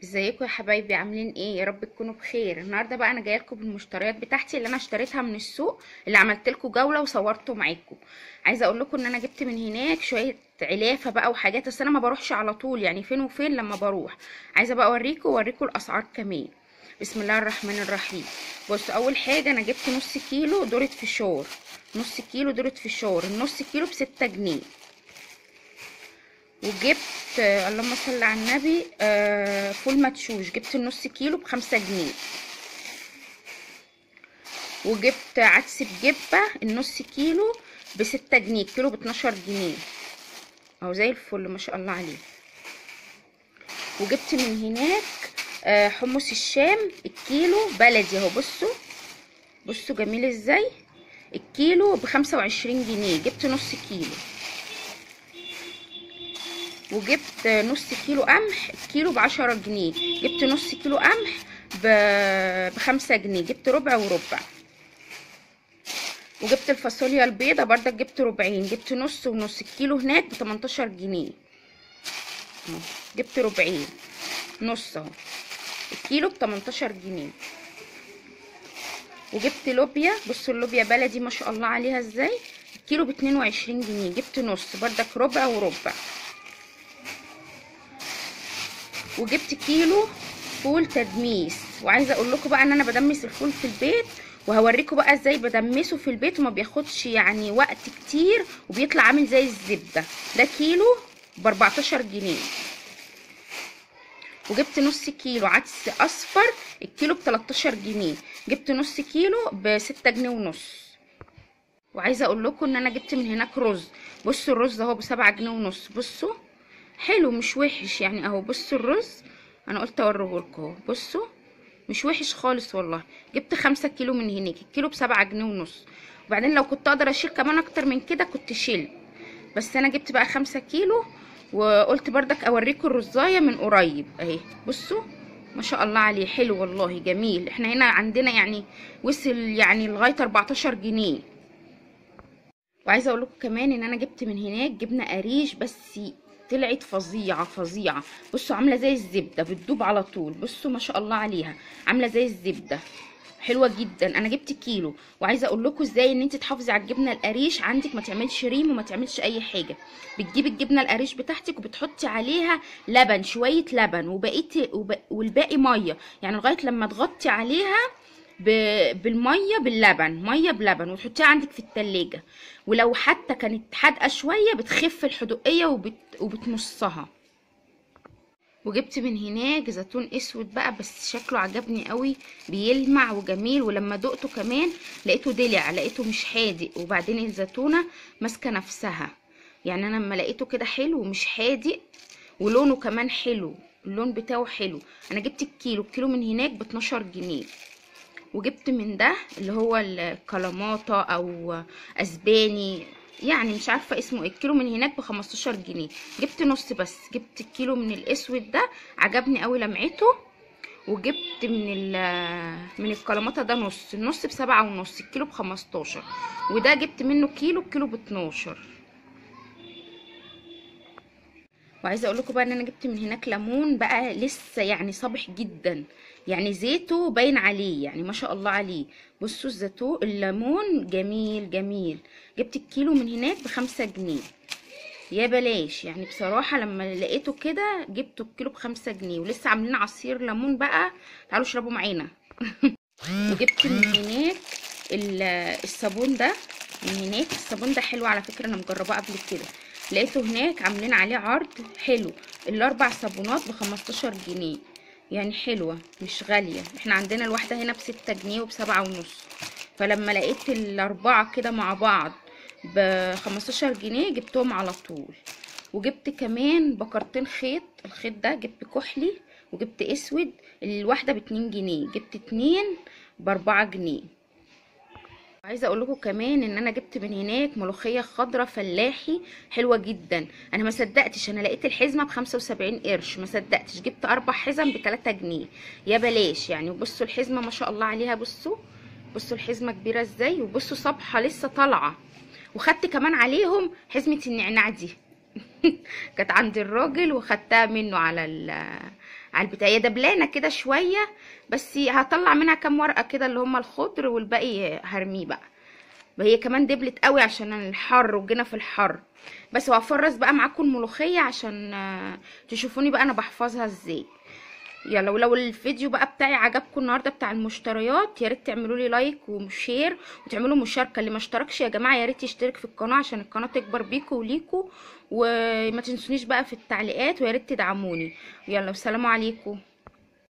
ازيكم يا حبايبي عاملين ايه يا رب تكونوا بخير النهارده بقى انا جايه لكم بالمشتريات بتاعتي اللي انا اشتريتها من السوق اللي عملت لكم جوله وصورته معاكم عايزه اقول لكم ان انا جبت من هناك شويه علافه بقى وحاجات بس انا ما بروحش على طول يعني فين وفين لما بروح عايزه بقى اوريكم واوريكم الاسعار كمان بسم الله الرحمن الرحيم بصوا اول حاجه انا جبت نص كيلو دورة فشار نص كيلو دورة فشار النص كيلو بستة جنيه وجبت آه، اللهم صل على النبي آه، فول مدشوش جبت النص كيلو بخمسة جنيه وجبت عدس بجبة النص كيلو بستة جنيه كيلو باتناشر جنيه اهو زي الفل ما شاء الله عليه وجبت من هناك آه، حمص الشام الكيلو بلدي اهو بصوا بصوا جميل ازاي الكيلو بخمسة وعشرين جنيه جبت نص كيلو وجبت نص كيلو قمح الكيلو بعشرة جنيه جبت نص كيلو قمح ب- بخمسة جنيه جبت ربع وربع وجبت الفاصوليا البيضة برضك جبت ربعين جبت نص ونص الكيلو هناك بتمنتاشر جنيه اهو، جبت ربعين نص اهو الكيلو بتمنتاشر جنيه وجبت لوبيا بصوا اللوبيا بلدي ما شاء الله عليها ازاي الكيلو باتنين وعشرين جنيه جبت نص بردك ربع وربع وجبت كيلو فول تدميس وعايزه اقول لكم بقى ان انا بدمس الفول في البيت وهوريكم بقى ازاي بدمسه في البيت وما بياخدش يعني وقت كتير وبيطلع عامل زي الزبده ده كيلو ب 14 جنيه وجبت نص كيلو عدس اصفر الكيلو ب 13 جنيه جبت نص كيلو ب 6 جنيه ونص وعايزه اقول لكم ان انا جبت من هناك رز بصوا الرز اهو بسبعة جنيه ونص بصوا حلو مش وحش يعني اهو بصوا الرز انا قلت اوريه لكم اهو بصوا مش وحش خالص والله جبت خمسة كيلو من هناك الكيلو بسبعة جنيه ونص وبعدين لو كنت اقدر اشيل كمان اكتر من كده كنت شيل بس انا جبت بقى خمسة كيلو وقلت بردك اوريكم الرزايه من قريب اهي بصوا ما شاء الله عليه حلو والله جميل احنا هنا عندنا يعني وصل يعني لغايه 14 جنيه وعايزه اقول لكم كمان ان انا جبت من هناك جبنه قريش بس طلعت فظيعه فظيعه بصوا عامله زي الزبده بتدوب على طول بصوا ما شاء الله عليها عامله زي الزبده حلوه جدا انا جبت كيلو وعايزه اقول لكم ازاي ان انت تحافظي على الجبنه القريش عندك ما تعملش ريم وما تعملش اي حاجه بتجيبي الجبنه القريش بتاعتك وبتحطي عليها لبن شويه لبن وبقيت وب... والباقي ميه يعني لغايه لما تغطي عليها ب... بالميه باللبن ميه بلبن وتحطيها عندك في التلاجة ولو حتى كانت حادقه شويه بتخف الحدوقيه وبت... وبتمصها وجبت من هناك زيتون اسود بقى بس شكله عجبني قوي بيلمع وجميل ولما دقته كمان لقيته دلع لقيته مش حادق وبعدين الزيتونه ماسكه نفسها يعني انا لما لقيته كده حلو ومش حادق ولونه كمان حلو اللون بتاعه حلو انا جبت الكيلو الكيلو من هناك ب 12 جنيه وجبت من ده اللي هو الكلاماتا او اسباني يعني مش عارفه اسمه ايه الكيلو من هناك ب 15 جنيه جبت نص بس جبت الكيلو من الاسود ده عجبني قوي لمعته وجبت من ال من الكلاماتا ده نص النص بسبعة ونص الكيلو بخمستاشر وده جبت منه كيلو الكيلو باتناشر وعايزه اقول لكم بقى ان انا جبت من هناك ليمون بقى لسه يعني صابح جدا يعني زيته باين عليه يعني ما شاء الله عليه بصوا الزيتون الليمون جميل جميل جبت الكيلو من هناك بخمسة جنيه يا بلاش يعني بصراحة لما لقيته كده جبته الكيلو بخمسة جنيه ولسه عاملين عصير ليمون بقى تعالوا اشربوا معانا وجبت من هناك ال- الصابون ده من هناك الصابون ده حلو على فكرة انا مجرباه قبل كده لقيته هناك عاملين عليه عرض حلو الاربع صابونات بخمستاشر جنيه يعني حلوة مش غالية احنا عندنا الواحدة هنا بستة جنيه وبسبعة ونص فلما لقيت الاربعة كده مع بعض بخمستاشر جنيه جبتهم على طول وجبت كمان بكرتين خيط الخيط ده جبت كحلي وجبت اسود الواحدة باتنين جنيه جبت اتنين باربعة جنيه عايزه اقول لكم كمان ان انا جبت من هناك ملوخيه خضراء فلاحي حلوه جدا انا ما صدقتش انا لقيت الحزمه ب 75 قرش ما صدقتش جبت اربع حزم ب 3 جنيه يا بلاش يعني وبصوا الحزمه ما شاء الله عليها بصوا بصوا الحزمه كبيره ازاي وبصوا صبحه لسه طالعه وخدت كمان عليهم حزمه النعناع دي كانت عند الراجل وخدتها منه على ال على البتاع هي دبلانه كده شويه بس هطلع منها كام ورقه كده اللي هم الخضر والباقي هرميه بقى هي كمان دبلت قوي عشان الحر وجينا في الحر بس وهفرز بقى معاكم الملوخيه عشان آه، تشوفوني بقى انا بحفظها ازاي يلا ولو الفيديو بقى بتاعي عجبكم النهارده بتاع المشتريات يا ريت تعملوا لي لايك وشير وتعملوا مشاركه اللي ما اشتركش يا جماعه يا ريت يشترك في القناه عشان القناه تكبر بيكم وليكم وما تنسونيش بقى في التعليقات ويا ريت تدعموني يلا والسلام عليكم